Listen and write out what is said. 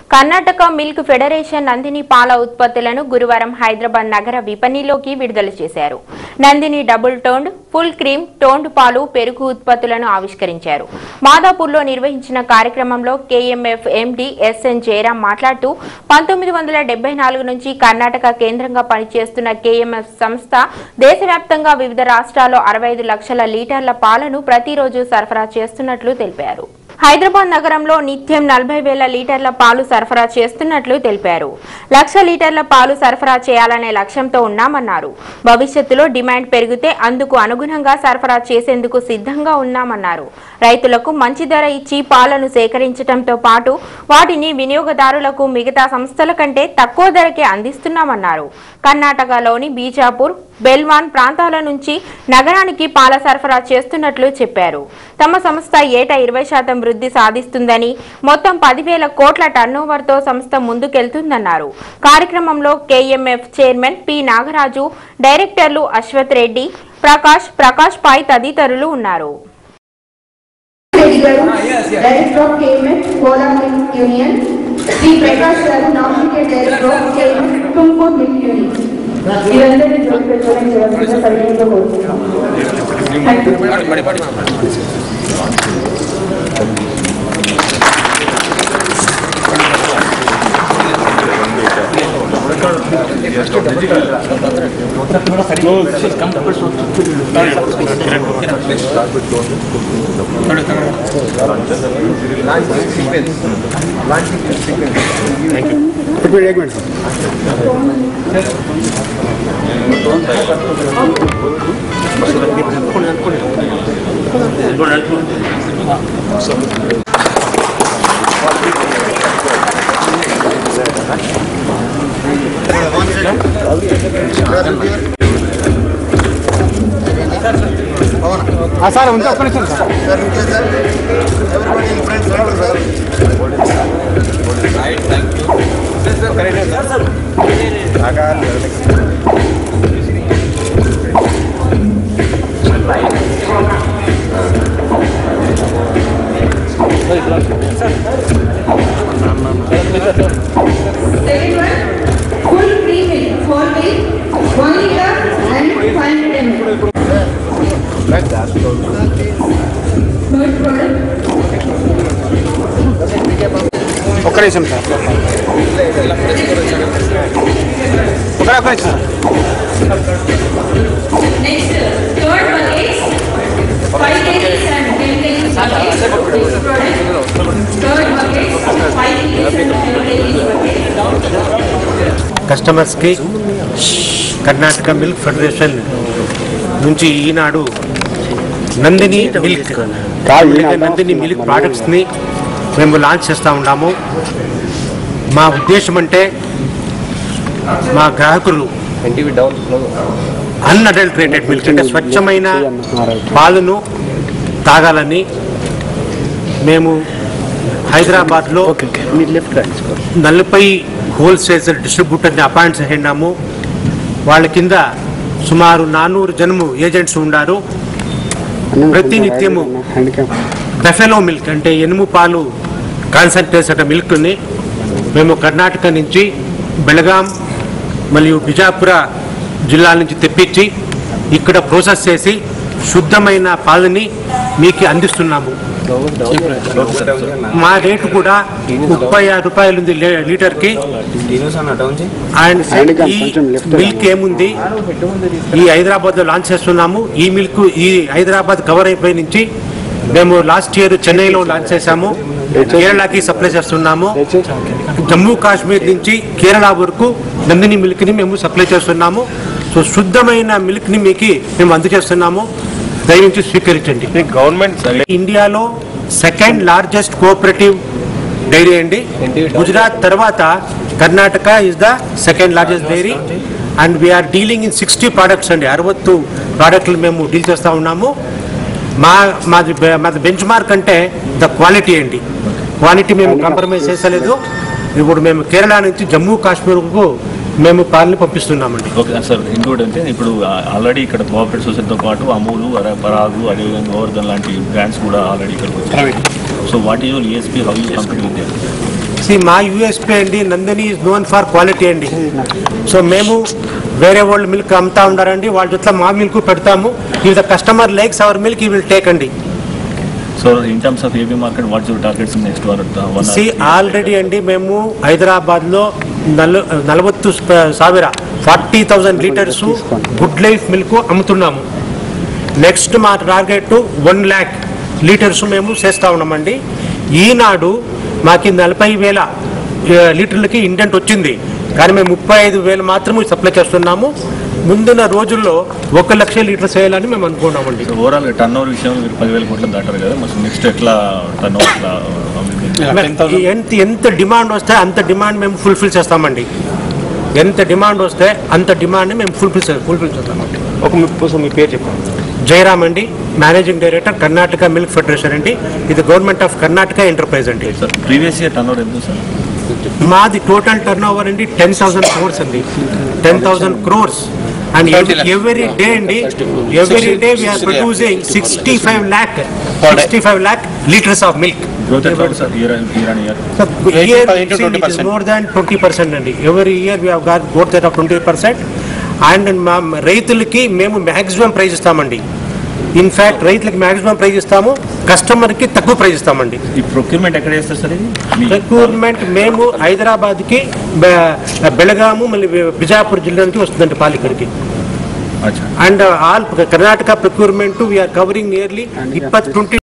Karnataka milk federation Nandini పాల ఉత్పత్తులను గురువారం హైదరాబాద్ నగర విపణిలోకి విడుదల చేశారు Nandini double toned full cream toned పాలు పెరుగు ఉత్పత్తులను ఆవిష్కరించారు మాదాపూర్లో నిర్వహించిన కార్యక్రమంలో కేఎంఎఫ్ ఎండి ఎస్ఎన్ జయరాం మాట్లాడుతూ పంతొమ్మిది వందల డెబ్బై నాలుగు నుంచి కర్ణాటక కేంద్రంగా పనిచేస్తున్న కేఎంఎఫ్ సంస్థ దేశవ్యాప్తంగా వివిధ రాష్ట్రాల్లో అరవై ఐదు లక్షల లీటర్ల పాలను ప్రతిరోజు సరఫరా చేస్తున్నట్లు తెలిపారు హైదరాబాద్ నగరంలో నిత్యం నలభై వేల లీటర్ల పాలు సరఫరా చేస్తున్నట్లు తెలిపారు లక్ష లీటర్ల పాలు సరఫరా చేయాలనే లక్ష్యంతో ఉన్నామన్నారు భవిష్యత్తులో డిమాండ్ పెరిగితే అందుకు అనుగుణంగా సరఫరా చేసేందుకు సిద్ధంగా ఉన్నామన్నారు రైతులకు మంచి ధర ఇచ్చి పాలను సేకరించడంతో పాటు వాటిని వినియోగదారులకు మిగతా సంస్థల కంటే తక్కువ ధరకే అందిస్తున్నామన్నారు కర్ణాటకలోని బీజాపూర్ బెల్వాన్ ప్రాంతాల నుంచి నగరానికి పాల సరఫరా చేస్తున్నట్లు చెప్పారు తమ సంస్థ ఏటా ఇరవై శాతం వృద్ధి సాధిస్తుందని మొత్తం పదివేల కోట్ల టర్నోవర్తో సంస్థ ముందుకెళ్తుందన్నారు కార్యక్రమంలో కేఎంఎఫ్ చైర్మన్ పి నాగరాజు డైరెక్టర్లు అశ్వత్ రెడ్డి ప్రకాష్ ప్రకాష్ పాయ్ తదితరులు ఉన్నారు Reddy garu director of KMF Kolar milk union Shri Prakash garu nominated director of KMF Tumkur milk union వీరందరినీ జోడి పెట్టుకోవడం చేయవలసిందిగా సరిగ్గా కోరుతున్నాం థ్యాంక్ యూ एक मिनट सर हाँ सर उनका अपने sir Second one, full cream milk, whole milk, one liter and 500 ml. Third product, ఒక్క నిమిషం సార్ ఒక ఒక్క నిమిషం sir next, third one is 5 kgs and 10 kgs bucket. Next product, third bucket, 5 kgs and 10 kgs bucket. కస్టమర్స్కి Karnataka milk federation నుంచి ఈనాడు Nandini milk ఏదైతే Nandini milk ప్రోడక్ట్స్ని మేము launch చేస్తూ ఉన్నాము మా ఉద్దేశం అంటే మా గ్రాహకులు అన్అడల్టరేటెడ్ మిల్క్ అంటే స్వచ్ఛమైన పాలను తాగాలని మేము హైదరాబాద్లో నలభై హోల్సేల్ డిస్ట్రిబ్యూటర్ని అపాయింట్ చేసినాము వాళ్ళ కింద సుమారు నానూరు జనము ఏజెంట్స్ ఉన్నారు ప్రతినిత్యము బెఫెలో మిల్క్ అంటే ఎనుము పాలు కాన్సన్ట్రేట్ మిల్క్ని మేము కర్ణాటక నుంచి బెళగాం మరియు బిజాపుర జిల్లాల నుంచి తెప్పించి ఇక్కడ ప్రాసెస్ చేసి శుద్ధమైన పాలని మీకు అందిస్తున్నాము మా రేటు కూడా ముప్పై ఆరు రూపాయలు ఉంది లీ- లీటర్కి అండ్ ఈ మిల్క్ ఏముంది ఈ హైదరాబాద్ లో లాంచ్ చేస్తున్నాము ఈ మిల్క్ ఈ హైదరాబాద్ కవర్ అయిపోయి నుంచి మేము లాస్ట్ ఇయర్ చెన్నైలో లాంచ్ చేశాము కేరళకి సప్లై చేస్తున్నాము జమ్మూ కాశ్మీర్ నుంచి కేరళ వరకు నందిని మిల్క్ ని మేము సప్లై చేస్తున్నాము సో శుద్ధమైన మిల్క్ ని మీకు మేము అందజేస్తున్నాము దయవించి స్వీకరించండి గవర్నమెంట్ ఇండియాలో సెకండ్ లార్జెస్ట్ కోఆపరేటివ్ డైరీ అండి గుజరాత్ తర్వాత Karnataka is the second largest dairy and we're dealing in sixty products అండి అరవత్తు ప్రోడక్ట్లు మేము డీల్ చేస్తూ ఉన్నాము మా మాది బె- మాది బెంచ్ మార్క్ అంటే ద క్వాలిటీ అండి క్వాలిటీ మేము కాంప్రమైజ్ చేసలేదు ఇప్పుడు మేము కేరళ నుంచి జమ్మూ కాశ్మీర్కు మేము పాలని పంపిస్తున్నామండి ఓకే సార్ ఇంకోటి అంటే ఇప్పుడు ఆల్రెడీ ఇక్కడ కోఆపరేటివ్ సొసైటీతో పాటు అమూలు అర- పరాగు అదేవిధంగా గోవర్ధన్ లాంటి బ్రాండ్స్ కూడా ఆల్రెడీ ఇక్కడికి వచ్చాయి so what is your ESP how you company with C మా యూఎస్పీ అండి Nandini is known for quality అండి సో మేము వేరే వాళ్ళు మిల్క్ అమ్ముతా ఉన్నారండి వాళ్ళ జొత్త మా మిల్క్ పెడతాము if the customer likes our milk he will take అండి so in terms of AP market what's your targets next one one see already అండి మేము హైదరాబాద్లో నల్ నలవత్తు స్ప- ಸಾವಿರ forty thousand litres good life milk అమ్ముతున్నాము నెక్స్ట్ మా టార్గెట్ వన్ ల్యాక్ లీటర్స్ మేము చేస్తూ ఉన్నామండి ఈనాడు మాకి నలభై వేల ఆ, లీటర్లకి ఇండెంట్ వచ్చింది కానీ మేము ముప్పై ఐదు వేలు మాత్రమే సప్లై చేస్తున్నాము ముందున్న రోజుల్లో ఒక లక్ష లీటర్స్ వేయాలని మేము అనుకున్నామండి ఓవరాల్ టర్న్ ఓవర్ విషయంలో మీరు పదివేల కోట్లు దాటారు కదా మరి నెక్స్ట్ ఎట్లా టర్న్ ఓవర్ ఎంత ఎంత డిమాండ్ వస్తే అంత డిమాండ్ మేము ఫుల్ఫిల్ చేస్తామండి ఎంత డిమాండ్ వస్తే అంత డిమాండ్ మేము ఫుల్ఫిల్ ఫుల్ఫిల్ చేస్తామండి ఒక మీ- మీ పేరు చెప్పండి జయరామ్ అండి managing director Karnataka milk federation అండి ఇది గవర్నమెంట్ ఆఫ్ కర్ణాటక ఎంటర్ప్రైజ్ అండి sir previous year turnover ఎంత సార్ మాది టోటల్ టర్న్ ఓవర్ అండి టెన్ థౌసండ్ క్రోర్స్ అండి ten thousand crores and every day అండి every day we're producing sixty five lakh sixty five lakh litres of milk growth ఎట్లా ఉంది sir year year and year year, పదిహేను to see, it is 20%. more than twenty percent అండి every year we have growth rate of twenty percent and మా రైతులకి మేము maximum price ఇస్తామండి in fact రైతులకి maximum price ఇస్తాము కస్టమర్కి తక్కువ ప్రైజ్ ఇస్తామండి ఈ ప్రొక్యూర్మెంట్ ఎక్కడ చేస్తారు సార్ ఇది మీ రిక్రూట్మెంట్ మేము హైదరాబాద్కి బె- బెళగాము మళ్ళీ బిజాపూర్ జిల్లా నుంచి వస్తుందండి పాలు ఇక్కడికి అచ్చా and all Karnataka procurement we're covering nearly ఇప్పటి ట్వంటీ